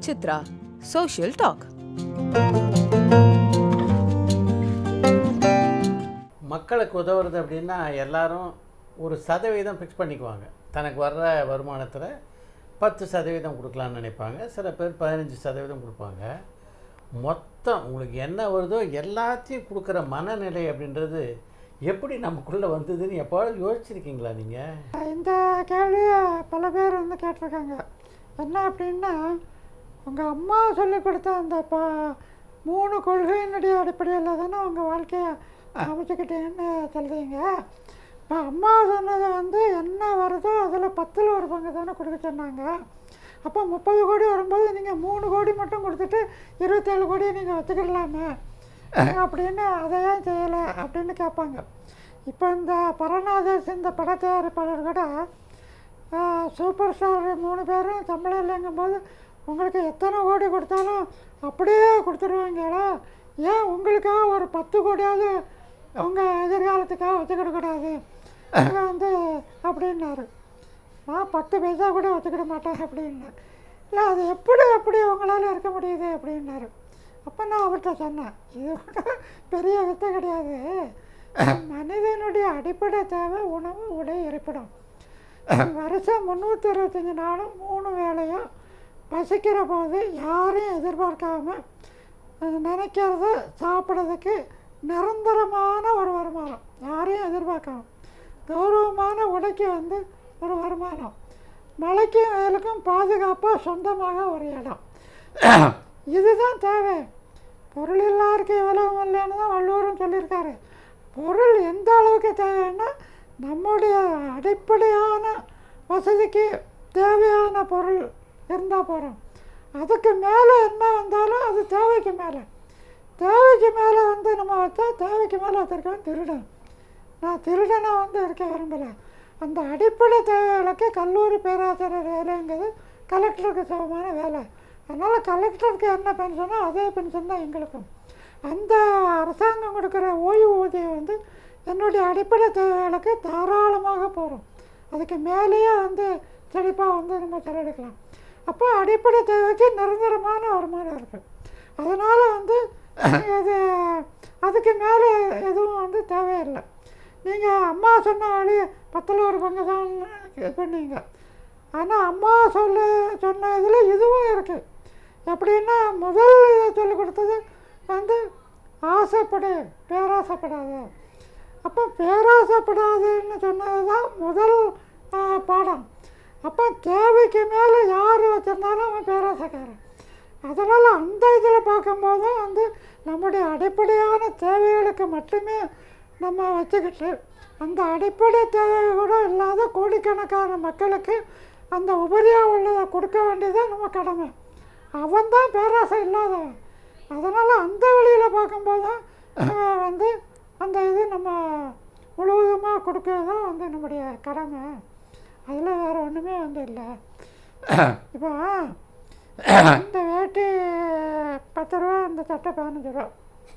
Chitra social talk மக்களுக்கு உதவுறது அப்படின்னா எல்லாரும் ஒரு சதவீதம் ஃபிக்ஸ் பண்ணிக்குவாங்க தனக்கு வர்ற வருமானத்தில் பத்து சதவீதம் கொடுக்கலான்னு நினைப்பாங்க சில பேர் பதினஞ்சு சதவீதம் கொடுப்பாங்க மொத்தம் உங்களுக்கு என்ன வருதோ எல்லாத்தையும் கொடுக்குற மனநிலை அப்படின்றது எப்படி நமக்குள்ளே வந்ததுன்னு எப்போது யோசிச்சிருக்கீங்களா நீங்கள் இந்த கேள்வியை பல பேர் வந்து கேட்டிருக்காங்க என்ன அப்படின்னா உங்கள் அம்மா சொல்லிக் கொடுத்த அந்த ப மூணு கொள்கையினுடைய அடிப்படையில் தானே உங்கள் வாழ்க்கையை அமைச்சுக்கிட்டேன்னு சொல்கிறீங்க இப்போ அம்மா சொன்னது வந்து என்ன வருதோ அதில் பத்தில் ஒரு பங்கு தானே கொடுக்க சொன்னாங்க அப்போ முப்பது கோடி வரும்போது நீங்கள் மூணு கோடி மட்டும் கொடுத்துட்டு இருபத்தேழு கோடி நீங்கள் வச்சுக்கிடலாமே அப்படின்னு அதை ஏன் செய்யலை அப்படின்னு கேட்பாங்க இப்போ இந்த பரநாதேஷ் இந்த பட தயாரிப்பாளர் கூட ஆஹ், சூப்பர் ஸ்டார் மூணு பேரும் சம்பளம் இல்லைங்கும்போது உங்களுக்கு எத்தனை கோடி கொடுத்தாலும் அப்படியே கொடுத்துருவாங்களா ஏன் உங்களுக்காக ஒரு பத்து கோடியாவது உங்கள் எதிர்காலத்துக்காக வச்சுக்கிட கூடாது இங்க வந்து அப்படின்னாரு நான் பத்து பைசா கூட வச்சுக்கிட மாட்டேன் அப்படின்னேன் இல்லை அது எப்படி எப்படி உங்களால் இருக்க முடியுது அப்படின்னாரு அப்போ நான் அவர்கிட்ட சொன்னேன் இது ஒண்ணும் பெரிய வித்தை கிடையாது மனிதனுடைய அடிப்படை தேவை உணவு உடை இருப்பிடம் வருஷம் முந்நூற்றி இருபத்தஞ்சி நாளும் மூணு வேளையும் பசிக்கிற போது யாரையும் எதிர்பார்க்காம அஹ், நினைக்கிறத சாப்பிட்றதுக்கு நிரந்தரமான ஒரு வருமானம் யாரையும் எதிர்பார்க்காம கௌரவமான உடைக்கு வந்து ஒரு வருமானம் மழைக்கும் வெயிலுக்கும் பாதுகாப்பாக சொந்தமாக ஒரு இடம் இதுதான் தேவை பொருள் எல்லாருக்கும் இவ்வளவு இல்லைன்னு தான் வள்ளுவரும் சொல்லியிருக்காரு பொருள் எந்த அளவுக்கு தேவைன்னா நம்முடைய அடிப்படையான வசதிக்கு தேவையான பொருள் இருந்தால் போகிறோம் அதுக்கு மேலே என்ன வந்தாலும் அது தேவைக்கு மேலே தேவைக்கு மேலே வந்து நம்ம வச்சா தேவைக்கு மேலே வச்சிருக்கவன் திருடன் நான் திருடனை வந்து இருக்க விரும்பலை அந்த அடிப்படை தேவைகளுக்கு கல்லூரி பேராசிரியர் வேலைங்கிறது கலெக்டருக்கு சமமான வேலை அதனால் கலெக்டருக்கு என்ன பென்ஷனோ அதே பென்ஷன் தான் எங்களுக்கும் அந்த அரசாங்கம் கொடுக்குற ஓய்வூதியம் வந்து என்னுடைய அடிப்படை தேவைகளுக்கு தாராளமாக போகிறோம் அதுக்கு மேலேயே வந்து செழிப்பாக வந்து நம்ம செலவழிக்கலாம் அப்போ அடிப்படை தேவைக்கு நிரந்தரமான வருமானம் இருக்குது அதனால் வந்து இது அதுக்கு மேலே எதுவும் வந்து தேவையில்லை நீங்கள் அம்மா சொன்ன வழி பத்தில் ஒரு பங்கு தான் இது பண்ணீங்க ஆனால் அம்மா சொல்ல சொன்ன இதில் இதுவும் இருக்குது எப்படின்னா முதல் இதை சொல்லிக் கொடுத்தது வந்து ஆசைப்படு பேராசைப்படாத அப்போ பேராசைப்படாதுன்னு சொன்னது தான் முதல் ஆ, பாடம் அப்போ தேவைக்கு மேலே யார் வச்சுருந்தாலும் அவன் பேராசைக்காரன் அதனால் அந்த இதில் பார்க்கும்போது வந்து நம்முடைய அடிப்படையான தேவைகளுக்கு மட்டுமே நம்ம வச்சுக்கிட்டு அந்த அடிப்படை தேவை கூட இல்லாத கோடிக்கணக்கான மக்களுக்கு அந்த உபரியாக உள்ளதை கொடுக்க வேண்டியது நம்ம கடமை அவன் தான் பேராசை இல்லாதவன் அதனால் அந்த வழியில் பார்க்கும்போது தான் அஹ், வந்து அந்த இது நம்ம முழுவதுமாக கொடுக்கறது தான் வந்து நம்முடைய கடமை அதில் வேறு ஒன்றுமே வந்து இல்லை இப்போ இந்த வேட்டி பத்து ரூபா இந்த சட்டை பதினஞ்சு ரூபா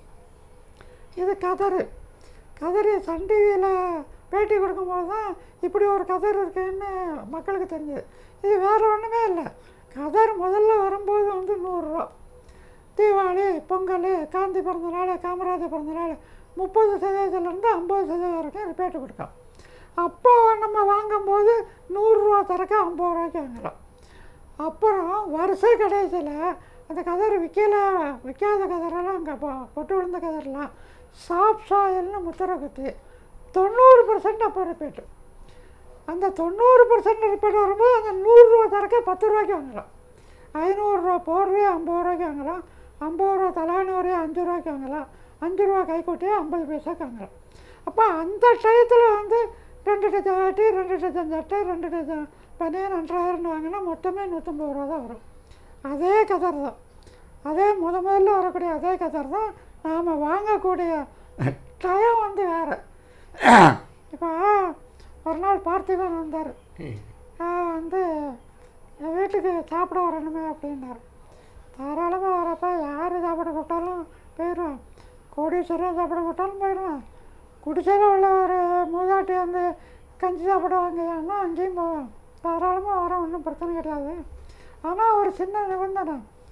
இது கதறு கதறு சன் டிவியில் பேட்டி கொடுக்கும்போது தான் இப்படி ஒரு கதர் இருக்குன்னு மக்களுக்கு தெரிஞ்சது இது வேறு ஒன்றுமே இல்லை கதர் முதல்ல வரும்போது வந்து நூறுரூவா தீபாவளி பொங்கல் காந்தி பிறந்த நாள் காமராஜர் பிறந்த நாள் முப்பது சதவீதத்துலேருந்து ஐம்பது சதவீதம் வரைக்கும் ரிப்பேட்டு கொடுக்கும் அப்போ நம்ம வாங்கும்போது நூறுரூவா தரக்க ஐம்பது ரூபாய்க்கு வாங்குறோம் அப்புறம் வருஷ கடைசியில் அந்த கதர் விற்கல விற்காத கதரெல்லாம் அங்கே பொட்டு விழுந்த கதரெல்லாம் சாப் சாயல்னு முத்திரை குத்தி தொண்ணூறு பர்சன்ட் அப்போ ரிப்பீட்டு அந்த தொண்ணூறு பர்சன்ட் ரிப்பீட் வரும்போது அந்த நூறுரூவா தரக்க பத்து ரூபாய்க்கு வாங்குறோம் ஐநூறுரூவா போர்வையே ஐம்பது ரூபாய்க்கு வாங்கலாம் ஐம்பது ரூபா தலாணி வரையும் அஞ்சு ரூபாய்க்கு வாங்கலாம் அஞ்சு ரூபா கைக்கூட்டியே ஐம்பது பைசாக்கு வாங்கலாம் அப்போ அந்த டயத்தில் வந்து ரெண்டு டஜன் வேட்டி ரெண்டு டஜன் சட்டை ரெண்டு டஜன் பனியன் ரெண்டாயிரம்னு வாங்கினா மொத்தமே நூற்றம்பது ரூபா தான் வரும் அதே கதர் தான் அதே முத முதல்ல வரக்கூடிய அதே கதர் தான் நாம் வாங்கக்கூடிய டயம் வந்து வேறு இப்போ ஒரு நாள் பார்த்திபன் வந்தார் வந்து என் வீட்டுக்கு சாப்பிட வரணுமே அப்படின்னாரு தாராளமாக வரப்போ யார் சாப்பிட கூப்பிட்டாலும் போயிடுவேன் கோடீஸ்வரன் சாப்பிட கூப்பிட்டாலும் போயிடுவேன் குடிசையில் உள்ள ஒரு மூதாட்டி வந்து கஞ்சி சாப்பிடுவாங்க ஏன்னா அங்கேயும் போவேன் தாராளமாக வர ஒன்றும் பிரச்சனை கிடையாது ஆனால் ஒரு சின்ன நிபந்தனை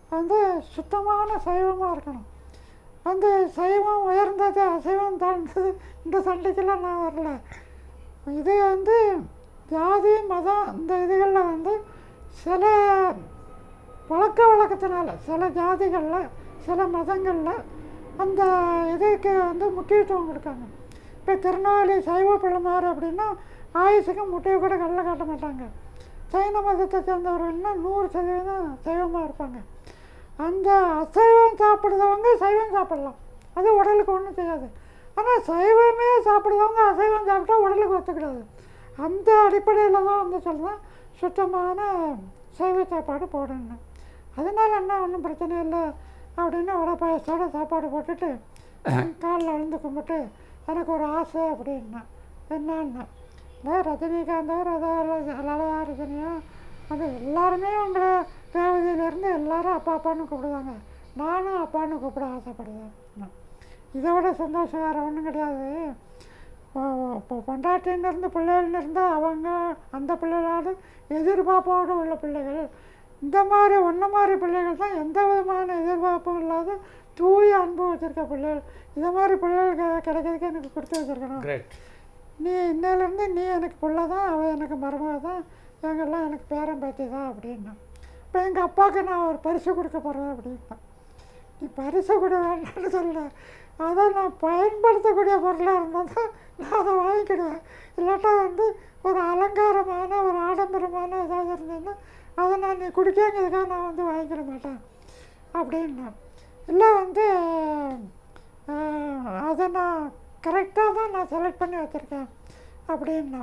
வந்து சுத்தமான சைவமாக இருக்கணும் வந்து சைவம் உயர்ந்தது அசைவம் தாழ்ந்தது இந்த சண்டைக்கெல்லாம் நான் வரல இது வந்து ஜாதி மதம் இந்த இதுகளில் வந்து சில பழக்க வழக்கத்தினால சில ஜாதிகளில் சில மதங்களில் அந்த இதுக்கு வந்து முக்கியத்துவம் கொடுக்காங்க இப்போ திருநெல்வேலி சைவ பிள்ளைமார் அப்படின்னா ஆயுசுக்கு முட்டையை கூட கடலை காட்ட மாட்டாங்க சைன மதத்தை சேர்ந்தவர்கள்னா நூறு சதவீதம் சைவமாக இருப்பாங்க அந்த அசைவம் சாப்பிடுறவங்க சைவம் சாப்பிடலாம் அது உடலுக்கு ஒன்றும் செய்யாது ஆனால் சைவமே சாப்பிடுறவங்க அசைவம் சாப்பிட்டா உடலுக்கு ஒத்துக்கிடாது அந்த அடிப்படையில் தான் வந்து சொல்லுவேன் சுத்தமான சைவ சாப்பாடு போடணும் அதனால் என்ன ஒன்றும் பிரச்சனை இல்லை அப்படின்னு வடை பாயசத்தோட சாப்பாடு போட்டுட்டு காலில் விழுந்து கும்பிட்டு எனக்கு ஒரு ஆசை அப்படின்னா என்னன்னா இல்லை ரஜினிகாந்தோ ரதா லலதா ரஜினியோ அது எல்லாருமே உங்களை ரேவதியிலேருந்து எல்லாரும் அப்பா அப்பான்னு கூப்பிடுவாங்க நானும் அப்பான்னு கூப்பிட ஆசைப்படுவேன் இதை விட சந்தோஷம் வேறு ஒன்றும் கிடையாது இப்போ பொண்டாட்டின்னு இருந்து பிள்ளைகள்னு இருந்தால் அவங்க அந்த பிள்ளைகளோடு எதிர்பார்ப்போடு உள்ள பிள்ளைகள் இந்த மாதிரி ஒன்றை மாதிரி பிள்ளைகள் தான் எந்த விதமான எதிர்பார்ப்பும் இல்லாத தூய அன்பு வச்சுருக்க பிள்ளைகள் இந்த மாதிரி பிள்ளைகள் கி- கிடைக்கிறதுக்கு எனக்கு கொடுத்து வச்சுருக்கணும் கிரேட் நீ இன்னையிலேருந்து நீ எனக்கு புள்ள தான் அவன் எனக்கு மருமக தான் இவங்கெல்லாம் எனக்கு பேரன் பேத்தி தான் அப்படின்னா இப்போ எங்கள் அப்பாவுக்கு நான் ஒரு பரிசு கொடுக்க போகிறேன் அப்படின்னா நீ பரிசு கொடு வேண்டாம்னு சொல்ல அதை நான் பயன்படுத்தக்கூடிய பொருளாக இருந்தால் தான் நான் அதை வாங்கிக்கிடுவேன் இல்லாட்டா வந்து ஒரு அலங்காரமான ஒரு ஆடம்பரமான ஏதாவது இருந்ததுன்னா அதை நான் நீ குடிக்காங்கிறதுக்காக நான் வந்து வாங்கிக்கிட மாட்டேன் அப்படின்னா இல்லை வந்து ஆஹ், அதை நான் கரெக்டாக தான் நான் செலக்ட் பண்ணி வச்சுருக்கேன் அப்படின்னா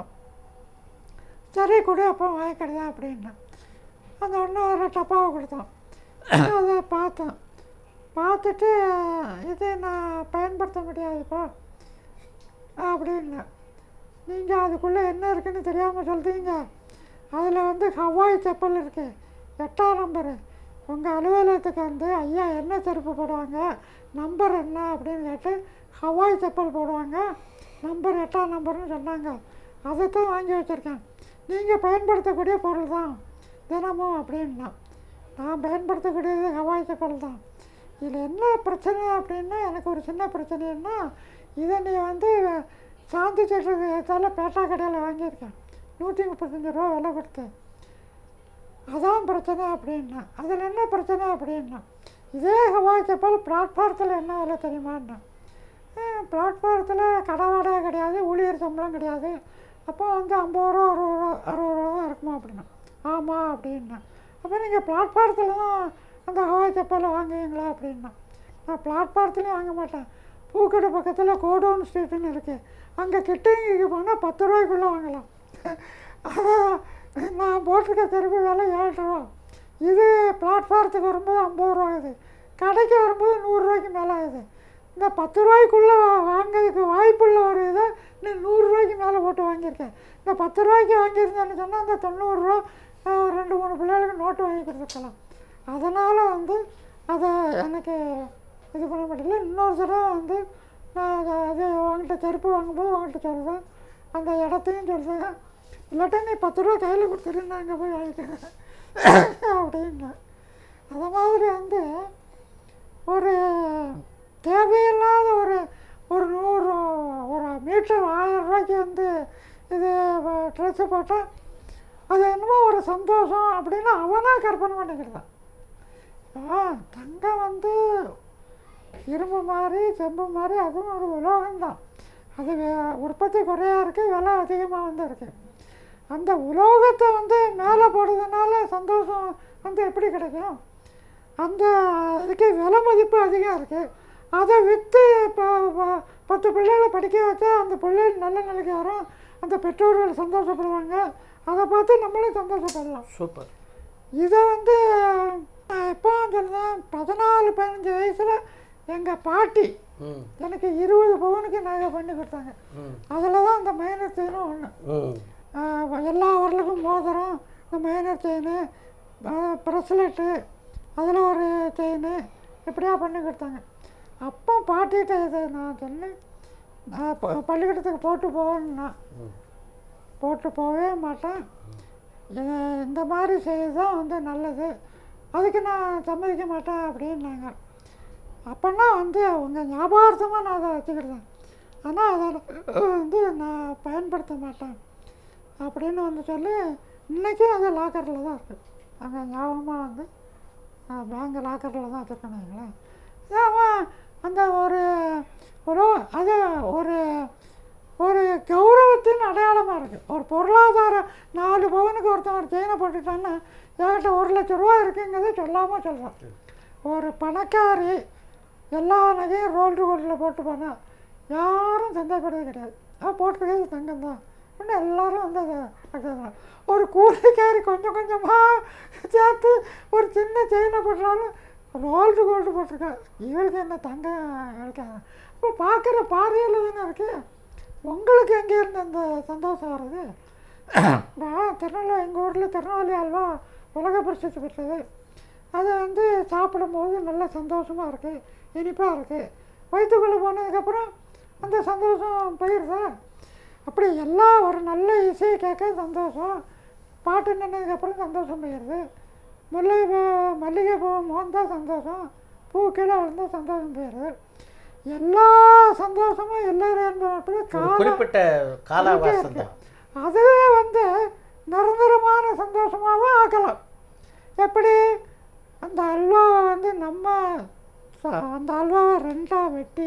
சரி கொடு அப்போ வாங்கிக்கிடுதா அப்படின்னா அந்த ஒன்று ஒரு டப்பாவை கொடுத்தான் அதை பார்த்தேன் பார்த்துட்டு இது நான் பயன்படுத்த முடியாதுப்பா அப்படின்னா நீங்கள் அதுக்குள்ளே என்ன இருக்குன்னு தெரியாமல் சொல்கிறீங்க அதில் வந்து ஹவாய் செப்பல் இருக்குது எட்டாம் நம்பரு உங்கள் அலுவலகத்துக்கு வந்து ஐயா என்ன செருப்பு போடுவாங்க நம்பர் என்ன அப்படின்னு கேட்டு ஹவாய் செப்பல் போடுவாங்க நம்பர் எட்டாம் நம்பர்னு சொன்னாங்க அதை தான் வாங்கி வச்சுருக்கேன் நீங்கள் பயன்படுத்தக்கூடிய பொருள் தான் தினமும் அப்படின்னா நான் பயன்படுத்தக்கூடியது ஹவாய் செப்பல் தான் இதில் என்ன பிரச்சனை அப்படின்னா எனக்கு ஒரு சின்ன பிரச்சனைன்னா இதை நீ வந்து சாந்தி சட்டத்தால் பேட்டா கடையில் வாங்கியிருக்கேன் நூற்றி முப்பத்தஞ்சு ரூபா விலை கொடுத்து அதான் பிரச்சனை அப்படின்னா அதில் என்ன பிரச்சனை அப்படின்னா இதே ஹவாய் செப்பல் பிளாட்ஃபாரத்தில் என்ன விலை தெரியுமான்னா பிளாட்ஃபாரத்தில் கடை வாடகை கிடையாது ஊழியர் சம்பளம் கிடையாது அப்போ வந்து ஐம்பது ரூபா அறுபது ரூபா அறுபது ரூபா தான் இருக்குமா அப்படின்னா ஆமாம் அப்படின்னா அப்போ நீங்கள் பிளாட்ஃபாரத்தில் தான் அந்த ஹவாய் செப்பலை வாங்குவீங்களா அப்படின்னா நான் பிளாட்ஃபாரத்துலேயும் வாங்க மாட்டேன் பூக்கடை பக்கத்தில் கோடவுன் ஸ்ட்ரீட்னு இருக்குது அங்கே கிட்டங்கிக்கு போனால் பத்து ரூபாய்க்குள்ளே வாங்கலாம் அதான் நான் போட்டிருக்க தெருப்பு விலை ஏழு ரூபா இது பிளாட்ஃபாரத்துக்கு வரும்போது ஐம்பது ரூபா ஆகுது கடைக்கு வரும்போது நூறுரூவாய்க்கு மேலே ஆகுது இந்த பத்து ரூபாய்க்குள்ளே வாங்கிறதுக்கு வாய்ப்புள்ள ஒரு இதை நீ நூறுரூவாய்க்கு மேலே போட்டு வாங்கியிருக்கேன் இந்த பத்து ரூபாய்க்கு வாங்கியிருந்தேன்னு சொன்னால் அந்த தொண்ணூறுரூவா ஒரு ரெண்டு மூணு பிள்ளைகளுக்கு நோட்டு வாங்கி கொடுத்துருக்கலாம் அதனால் வந்து அதை எனக்கு இது பண்ண முடியல இன்னொரு தடவை வந்து நான் அதை அது உங்கள்கிட்ட செருப்பு வாங்கும்போது உங்கள்கிட்ட சொல்லுவேன் அந்த இடத்தையும் சொல்லுவேன் இல்லாட்டா நீ பத்து ரூபா கையில் கொடுத்துட்டு நான் அங்கே போய் வாங்கிக்கிறேன் அப்படின்னு அது மாதிரி வந்து ஒரு தேவையில்லாத ஒரு ஒரு நூறு ஒரு மீட்டர் ஆயிரம் ரூபாய்க்கு வந்து இது ட்ரெஸ்ஸு போட்டால் அது என்னமோ ஒரு சந்தோஷம் அப்படின்னு அவனாக கற்பனை பண்ணிக்கிட்டான் இப்போ தங்கம் வந்து இரும்பு மாதிரி செம்பு மாதிரி அதுவும் ஒரு உலோகம்தான் அது வே- உற்பத்தி குறையா இருக்குது விலை அதிகமாக வந்து இருக்குது அந்த உலோகத்தை வந்து மேலே போடுறதுனால சந்தோஷம் வந்து எப்படி கிடைக்கும் அந்த இதுக்கு விலை மதிப்பு அதிகம் இருக்குது அதை விற்று இப்போ ப- பத்து பிள்ளைகளை படிக்க வச்சா அந்த பிள்ளைகள் நல்ல நிலைக்கு வரும் அந்த பெற்றோர்கள் சந்தோஷப்படுவாங்க அதை பார்த்து நம்மளும் சந்தோஷப்படலாம் சூப்பர் இதை வந்து நான் எப்போ சொல்லுவேன் பதினாலு பதினஞ்சு வயசில் எங்கள் பாட்டி ம் எனக்கு இருபது பவுனுக்கு நகை பண்ணி கொடுத்தாங்க ம் அதில் தான் இந்த மைனர் செயினும் ஒன்று ம் எல்லா வரலுக்கும் மோதிரம் இந்த மைனர் செயின் ப்ரெஸ்லெட்டு அதில் ஒரு செயின் இப்படியா பண்ணி கொடுத்தாங்க அப்போ பாட்டிகிட்ட இதை நான் சொன்னேன் நான் ப- பள்ளிக்கூடத்துக்கு போட்டு போவேன்னா ம். போட்டு போகவே மாட்டேன் இது இந்த மாதிரி செய்து தான் வந்து நல்லது அதுக்கு நான் சம்மதிக்க மாட்டேன் அப்படின்னாங்க அப்போன்னா வந்து அவங்க ஞாபகார்த்தமாக நான் அதை வச்சுக்கிட்டேன் ஆனால் அதை வந்து நான் பயன்படுத்த மாட்டேன் அப்படின்னு வந்து சொல்லி இன்றைக்கும் அது லாக்கரில் தான் இருக்குது அங்கே ஞாபகமாக வந்து பேங்க் லாக்கரில் தான் வச்சுருக்கேன் அவன் அந்த ஒரு ஒரு அது ஒரு ஒரு கௌரவத்தின் அடையாளமாக இருக்குது ஒரு பொருளாதார நாலு பவனுக்கு ஒருத்தன் ஒரு செயினை போட்டுட்டான்னா என்கிட்ட ஒரு லட்ச ரூபா இருக்குங்கிறத சொல்லாமல் சொல்கிறான் ஒரு பணக்காரி எல்லா நகையும் ரோல்டு கோல்டில் போட்டு போனால் யாரும் சந்தேகப்படுறது கிடையாது அவன் போட்டிருக்கிறது தங்கம் தான் இன்னும் எல்லாரும் வந்து அதை அதுதான். ஒரு கூலிக்காரி கொஞ்சம் கொஞ்சமாக சேர்த்து ஒரு சின்ன செயினை போட்டாலும் ரோல்டு கோல்டு போட்டிருக்கா இவளுக்கு என்ன தங்கம் இருக்காங்க இப்போ பார்க்குற பார்வையில் தானே இருக்கு உங்களுக்கு எங்கே இருந்து அந்த சந்தோஷம் வருது நான் திருநெல்வேலி எங்கள் ஊரில் திருநெல்வேலி அல்வா உலக பிரசித்தி பெற்றது அது வந்து சாப்பிடும்போது நல்ல சந்தோஷமாக இருக்குது இனிப்பாக இருக்குது வயிற்றுக்குள்ளே போனதுக்கப்புறம் அந்த சந்தோஷம் போயிடுதா அப்படி எல்லாம் ஒரு நல்ல இசையை கேட்க சந்தோஷம் பாட்டு நின்னதுக்கப்புறம் சந்தோஷம் போயிடுது மல்லிகை பூ மல்லிகை பூ மோந்தா சந்தோஷம் பூ கீழே விழுந்தா சந்தோஷம் போயிடுது எல்லா சந்தோஷமும் எல்லாரும் அப்படி ஒரு காலம் குறிப்பிட்ட காலாவாசம் தான் அதுவே வந்து நிரந்தரமான சந்தோஷமாகவும் ஆக்கலாம் எப்படி அந்த அல்வாவை வந்து நம்ம ச- அந்த அல்வாவை ரெண்டாக வெட்டி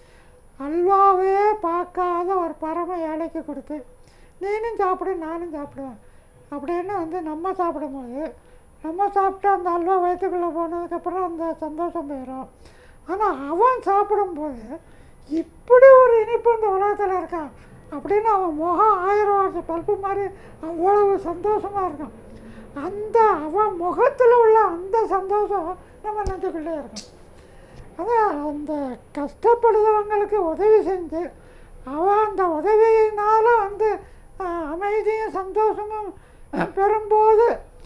அல்வாவே பார்க்காத ஒரு பரம ஏழைக்கு கொடுத்து நீனும் சாப்பிடு நானும் சாப்பிடுவேன் அப்படின்னு வந்து நம்ம சாப்பிடும்போது நம்ம சாப்பிட்டு அந்த அல்வா வயிற்றுக்குள்ளே போனதுக்கப்புறம் அந்த சந்தோஷம் போயிடும் ஆனால் அவன் சாப்பிடும்போது இப்படி ஒரு இனிப்பு இந்த உலகத்தில் இருக்கான் அப்படின்னு அவன் முகம் ஆயிரம் வருஷம் பல்பு மாதிரி அவ்வளவு சந்தோஷமாக இருக்கும் அந்த அவன் முகத்தில் உள்ள அந்த சந்தோஷம் நம்ம நெஞ்சுக்குள்ளே இருக்கும் அதான் அந்த கஷ்டப்படுறவங்களுக்கு உதவி செஞ்சு அவன் அந்த உதவியினால வந்து ஆஹ், அமைதியும் சந்தோஷமும் ஆஹ், பெறும்போது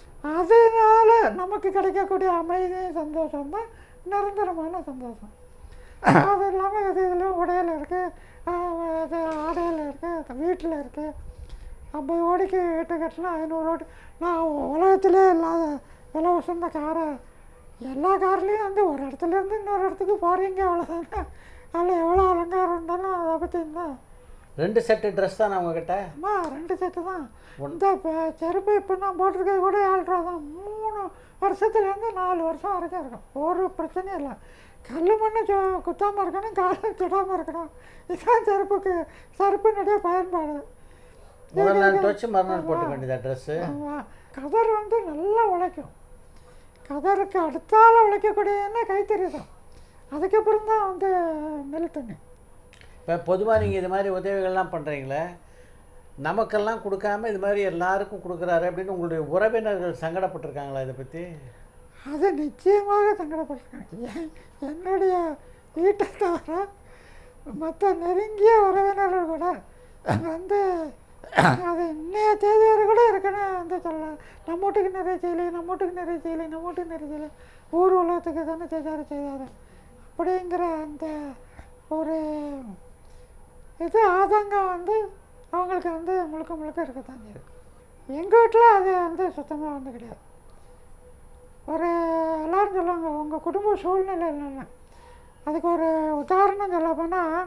அதனால நமக்கு கிடைக்கக்கூடிய அமைதியும் சந்தோஷம் தான் நிரந்தரமான சந்தோஷம் அது இல்லாமல் இது இதில் உடையில் இருக்குது இது ஆடையில் இருக்குது வீட்டில் இருக்குது ஐம்பது கோடிக்கு வீட்டு கட்டினா ஐநூறு கோடி நான் உலகத்திலே இல்லாத விலை உசந்த காரை எல்லா கார்லேயும் வந்து ஒரு இடத்துல இருந்து இன்னொரு இடத்துக்கு போகிறீங்க அவ்வளோதானே அதில் எவ்வளோ அலங்காரம் இருந்தாலும் அதை பற்றி என்ன ரெண்டு செட்டு ட்ரெஸ் தான் உங்ககிட்ட அம்மா ரெண்டு செட்டு தான் ஒன்- இந்த இப்போ செருப்பு இப்போ நான் போட்டிருக்கிறது கூட ஏழு ரூபா தான் மூணு வருஷத்துலேருந்து நாலு வருஷம் வரைக்கும் இருக்கும் ஒரு பிரச்சனையும் இல்லை கல் மண்ணு சு குத்தாமல் இருக்கணும் காலம் சுடாமல் இருக்கணும் இதுதான் செருப்புக்கு செருப்பினுடைய பயன்பாடு முதல் நாள் துவச்சு மறுநாள் போட்டுக்க வேண்டியதா ட்ரெஸ்ஸு ஆமா. கதர் வந்து நல்லா உழைக்கும் கதருக்கு அடுத்தால உழைக்கக்கூடியதுன்னா கைத்தறி தான் அதுக்கப்புறம் தான் வந்து நெல் தண்ணி இப்போ பொதுவாக நீங்கள் இது மாதிரி உதவிகள்லாம் பண்ணுறீங்களே நமக்கெல்லாம் கொடுக்காம இது மாதிரி எல்லாருக்கும் கொடுக்குறாரு அப்படின்னு உங்களுடைய உறவினர்கள் சங்கடப்பட்டிருக்காங்களா இதை பற்றி அது நிச்சயமாக சங்கடப்பட்டிருக்காங்க என்- என்னுடைய வீட்டை தவிர மற்ற நெருங்கிய உறவினர்கள் கூட வந்து அது இன்னைய தேதி வரை கூட இருக்கணும் வந்து சொல்லலாம் நம்ம வீட்டுக்கு நிறைய செய்யலை நம்ம வீட்டுக்கு நிறைய செய்யலை நம்ம வீட்டுக்கு நிறைய செய்யலை ஊர் உலகத்துக்கு தானே செய்தாரு செய்தாரு அப்படிங்கிற அந்த ஒரு இது ஆதங்கம் வந்து அவங்களுக்கு வந்து முழுக்க முழுக்க இருக்கத்தான் செய்யுது எங்கள் வீட்டில் அது வந்து சுத்தமாக வந்து கிடையாது ஒரு எல்லாரும் சொல்லுவாங்க உங்கள் குடும்ப சூழ்நிலை என்னென்ன அதுக்கு ஒரு உதாரணம் சொல்ல போனால்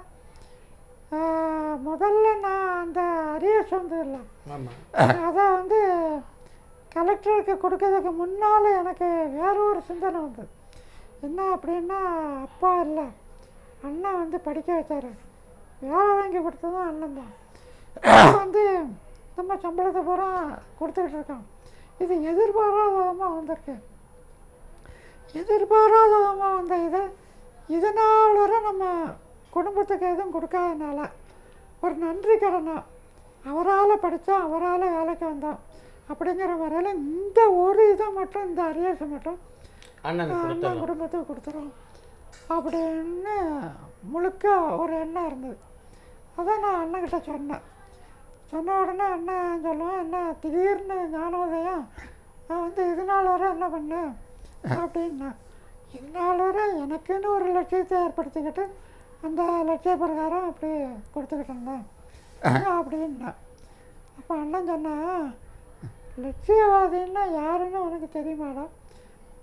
முதல்ல நான் அந்த அரியர்ஸ் வந்து இல்லை ஆமாம் அதை வந்து கலெக்டருக்கு கொடுக்கறதுக்கு முன்னால் எனக்கு வேற ஒரு சிந்தனை வந்தது என்ன அப்படின்னா அப்பா இல்லை அண்ணன் வந்து படிக்க வச்சாரு வேலை வாங்கி கொடுத்ததும் அண்ணன் தான் வந்து நம்ம சம்பளத்தை பூரா கொடுத்துக்கிட்டு இருக்கான் இது எதிர்பாராத விதமாக வந்திருக்கு எதிர்பாராத விதமாக வந்த இது இதனால் வரை நம்ம குடும்பத்துக்கு எதுவும் கொடுக்காதனால ஒரு நன்றி கடனா அவரால் படித்தோம் அவரால் வேலைக்கு வந்தோம் அப்படிங்கிற வரையில் இந்த ஒரு இதை மட்டும் இந்த அரியர்ஸை மட்டும் அண்ணனுக்கு அண்ணன் கொடுத்துடலாம் குடும்பத்துக்கு கொடுத்துரும் அப்படின்னு முழுக்க ஒரு எண்ணம் இருந்தது அதான் நான் அண்ணன்கிட்ட சொன்னேன் சொன்ன உடனே அண்ணன் சொல்லுவேன் என்ன திடீர்னு ஞானோதயம் நான் வந்து இது நாள் வரை என்ன பண்ணேன் அப்படின்னா இது நாள் வரை எனக்குன்னு ஒரு லட்சியத்தை ஏற்படுத்திக்கிட்டு அந்த லட்சிய பிரகாரம் அப்படி கொடுத்துக்கிட்டு இருந்தேன் அப்படின்னா அப்போ அண்ணன் சொன்னா லட்சியவாதின்னா யாருன்னு உனக்கு தெரியுமாடா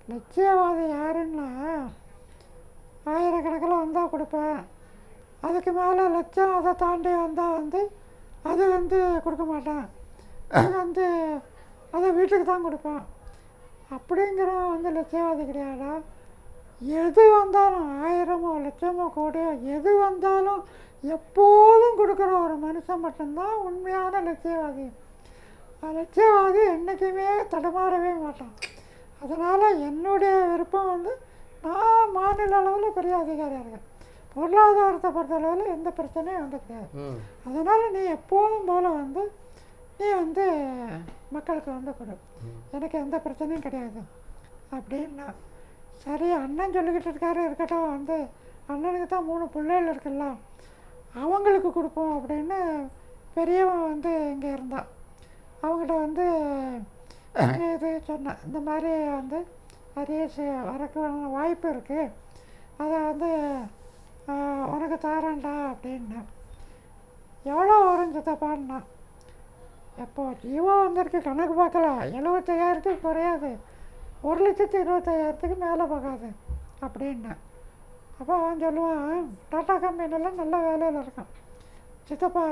லட்சியவாதி யாருன்னா ஆயிரக்கணக்கில் வந்தால் கொடுப்பேன் அதுக்கு மேலே லட்சம் அதை தாண்டி வந்தால் வந்து அது வந்து கொடுக்க மாட்டேன் அது வந்து அதை வீட்டுக்கு தான் கொடுப்பேன் அப்படிங்கிறவன் வந்து லட்சியவாதி கிடையாதா எது வந்தாலும் ஆயிரமோ லட்சமோ கோடியோ எது வந்தாலும் எப்போதும் கொடுக்குற ஒரு மனுஷன் மட்டும்தான் உண்மையான லட்சியவாதி அந்த லட்சியவாதி என்றைக்குமே தடுமாறவே மாட்டான் அதனால் என்னுடைய விருப்பம் வந்து நான் மாநில அளவில் பெரிய அதிகாரியாக இருக்கேன் பொருளாதாரத்தை பொறுத்தளவில் எந்த பிரச்சனையும் வந்து கிடையாது ம் அதனால் நீ எப்போதும் போல் வந்து நீ வந்து மக்களுக்கு வந்து கொடு எனக்கு எந்த பிரச்சனையும் கிடையாது அப்படின்னா சரி அண்ணன் சொல்லிக்கிட்டு இருக்காரு இருக்கட்டும் வந்து அண்ணனுக்கு தான் மூணு பிள்ளைகள் இருக்குல்ல அவங்களுக்கு கொடுப்போம் அப்படின்னு பெரியவன் வந்து இங்கே இருந்தான் அவங்ககிட்ட வந்து இது சொன்னேன் இந்த மாதிரி வந்து அரியஸ் வரக்கு வாய்ப்பு இருக்குது அதை வந்து ஆஹ், உனக்கு தாரேன்டா அப்படின்னேன் எவ்வளோ வரும் சித்தப்பான்னா எப்போ ஜீவோ வந்திருக்கு கணக்கு பார்க்கல எழுபத்தையாயிரத்துக்கு குறையாது ஒரு லட்சத்து இருபத்தையாயிரத்துக்கு மேலே போகாது அப்படின்னேன் அப்போ அவன் சொல்லுவான் டாட்டா கம்பெனியில் நல்ல வேலையில் இருக்கான் சித்தப்பா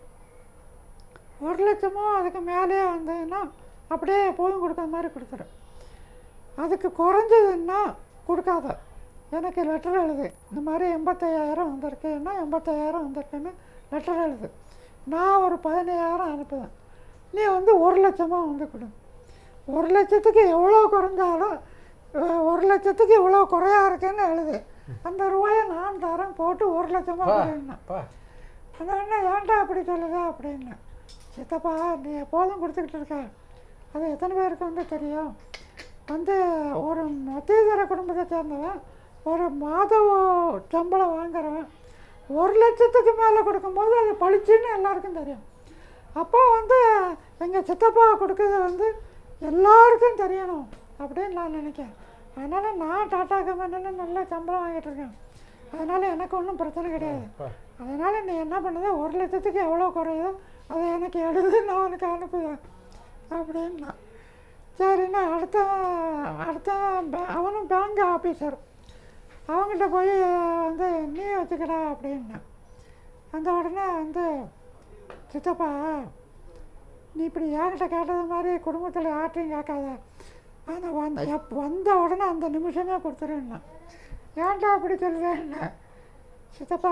ஒரு லட்சமோ அதுக்கு மேலே வந்ததுன்னா அப்படியே எப்போதும் கொடுக்குற மாதிரி கொடுத்துரு அதுக்கு குறைஞ்சதுன்னா கொடுக்காத எனக்கு லெட்டர் எழுது இந்த மாதிரி எண்பத்தையாயிரம் வந்திருக்குன்னா எண்பத்தையாயிரம் வந்திருக்குன்னு லெட்டர் எழுது நான் ஒரு பதினையாயிரம் அனுப்புவேன் நீ வந்து ஒரு லட்சமாக வந்து கொடு ஒரு லட்சத்துக்கு எவ்வளோ குறைஞ்சாலும் அஹ், ஒரு லட்சத்துக்கு இவ்வளோ குறையா இருக்குன்னு எழுது அந்த ரூபாயை நான் தரேன் போட்டு ஒரு லட்சமாக பா கொடுன்னா பா அந்த அண்ணன் ஏன்டா அப்படி சொல்லுதா அப்படின்னு சித்தப்பா நீ எப்போதும் கொடுத்துக்கிட்டு இருக்க அது எத்தனை பேருக்கு வந்து தெரியும் வந்து ஒரு மத்தியதர குடும்பத்தை சேர்ந்தவன் ஒரு மாத சம்பளம் வாங்குறவன் ஒரு லட்சத்துக்கு மேலே கொடுக்கும்போது அது பளிச்சுன்னு எல்லாருக்கும் தெரியும் அப்போ வந்து எங்கள் சித்தப்பா கொடுக்கறது வந்து எல்லாருக்கும் தெரியணும் அப்படின்னு நான் நினைக்கிறேன் அதனால் நான் டாட்டா கம்பெனியில் நல்ல சம்பளம் வாங்கிட்டு இருக்கேன் அதனால் எனக்கு ஒன்றும் பிரச்சனை கிடையாது பா அதனால் நீ என்ன பண்ணுத ஒரு லட்சத்துக்கு எவ்வளோ குறையுதோ அதை எனக்கு எழுது நான் உனக்கு அனுப்புவேன் அப்படின்னா சரிண்ணா அடுத்த அடுத்த பே- அவனும் பேங்க் ஆஃபீஸர் அவங்ககிட்ட போய் வந்து நீ வச்சுக்கடா அப்படின்னா அந்த உடனே வந்து சித்தப்பா நீ இப்படி என்கிட்ட கேட்டது மாதிரி குடும்பத்தில் யார்ட்டையும் கேட்காத அந்த வந்த எப் வந்த உடனே அந்த நிமிஷமே கொடுத்துருன்னா ஏன்டா அப்படி சொல்லுவேன்னா சித்தப்பா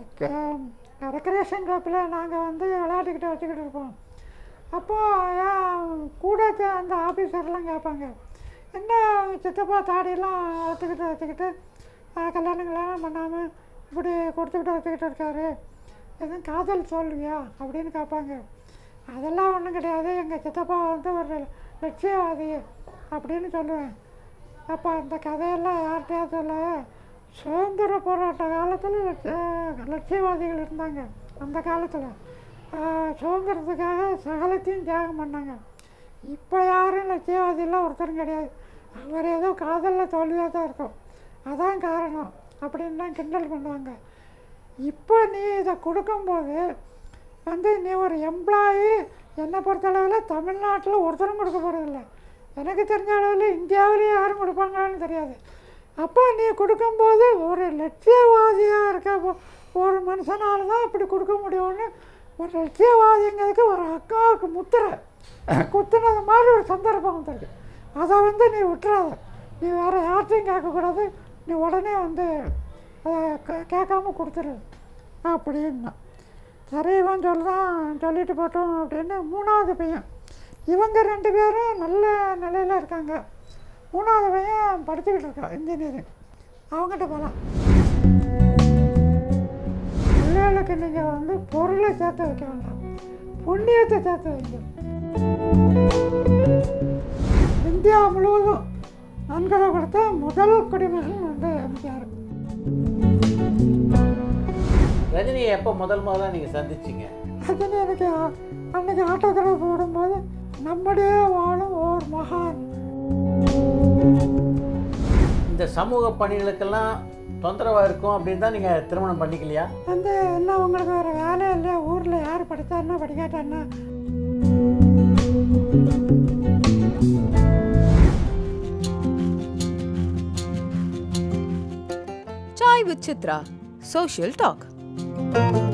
ரெக்ரேஷன் கிளப்பில் நாங்கள் வந்து விளையாட்டுக்கிட்ட வச்சுக்கிட்டு இருப்போம் அப்போது ஏன் கூட சே- அந்த ஆஃபீஸர்லாம் கேட்பாங்க என்ன அவங்க சித்தப்பா தாடியெல்லாம் வச்சுக்கிட்டு வச்சுக்கிட்டு ஆஹ், கல்யாணம் கல்யாணம் பண்ணாமல் இப்படி கொடுத்துக்கிட்டு வச்சுக்கிட்டு இருக்காரு எதுவும் காதல் சொல்லுவியா அப்படின்னு கேட்பாங்க அதெல்லாம் ஒன்றும் கிடையாது எங்கள் சித்தப்பா வந்து ஒரு லட்சியவாதி அப்படின்னு சொல்லுவேன் அப்போ அந்த கதையெல்லாம் யார்கிட்டயாவது சொல்ல சுதந்திர போராட்ட காலத்தில் லட்சியவாதிகள் இருந்தாங்க அந்த காலத்தில் சுதந்திரத்துக்காக சகலத்தையும் தியாகம் பண்ணாங்க இப்போ யாரும் லட்சியவாதியெல்லாம் ஒருத்தரும் கிடையாது அவர் ஏதோ காதலில் தோல்வியாக தான் இருக்கும் அதான் காரணம் அப்படின்னு தான் கிண்டல் பண்ணுவாங்க இப்போ நீ இதை கொடுக்கும்போது வந்து நீ ஒரு எம்ப்ளாயி என்னை பொறுத்தளவில் தமிழ்நாட்டில் ஒருத்தரும் கொடுக்க போகிறதில்ல எனக்கு தெரிஞ்ச அளவில் இந்தியாவிலேயே யாரும் கொடுப்பாங்கன்னு தெரியாது அப்போ நீ கொடுக்கும்போது ஒரு லட்சியவாதியாக இருக்க ஒ- ஒரு மனுஷனால தான் இப்படி கொடுக்க முடியும்னு ஒரு லட்சியவாதிங்கிறதுக்கு ஒரு அக்காவுக்கு முத்திரை குத்துனது மாதிரி ஒரு சந்தர்ப்பம் வந்திருக்கு அதை வந்து நீ விட்டுறாத நீ வேறு யார்ட்டையும் கேட்கக்கூடாது நீ உடனே வந்து அதை கே- கேட்காம கொடுத்துரு அப்படின்னா சரி இவன் சொல்கிறான் சொல்லிட்டு போட்டோம் அப்படின்னு மூணாவது பையன் இவங்க ரெண்டு பேரும் நல்ல நிலையில் இருக்காங்க மூணாவது பையன் படிச்சுக்கிட்டு இருக்கான் இன்ஜினியரிங் அவங்ககிட்ட போகலாம் பிள்ளைகளுக்கு நீங்கள் வந்து பொருளை சேர்த்து வைக்க வேண்டாம் புண்ணியத்தை சேர்த்து வைங்க இந்தியா முழுவதும் நன்கொடை கொடுத்த முதல் குடிமகன் வந்து எம்ஜிஆர் ரஜினியை எப்போ முதல் முதல்ல நீங்கள் சந்திச்சிங்க அதுன்னு எனக்கு அ- அன்னைக்கு ஆட்டோகிராஃப் போடும்போது நம்முடைய வாழும் ஓர் மகான் இந்த சமூக பணிகளுக்கெல்லாம் தொந்தரவாக இருக்கும் அப்படின்னு தான் நீங்கள் திருமணம் பண்ணிக்கலையா வந்து என்ன உங்களுக்கு வேறு வேலை இல்லையா ஊரில் யார் படித்தாருன்னா படிக்காட்டான்னா with Chitra. Social Talk.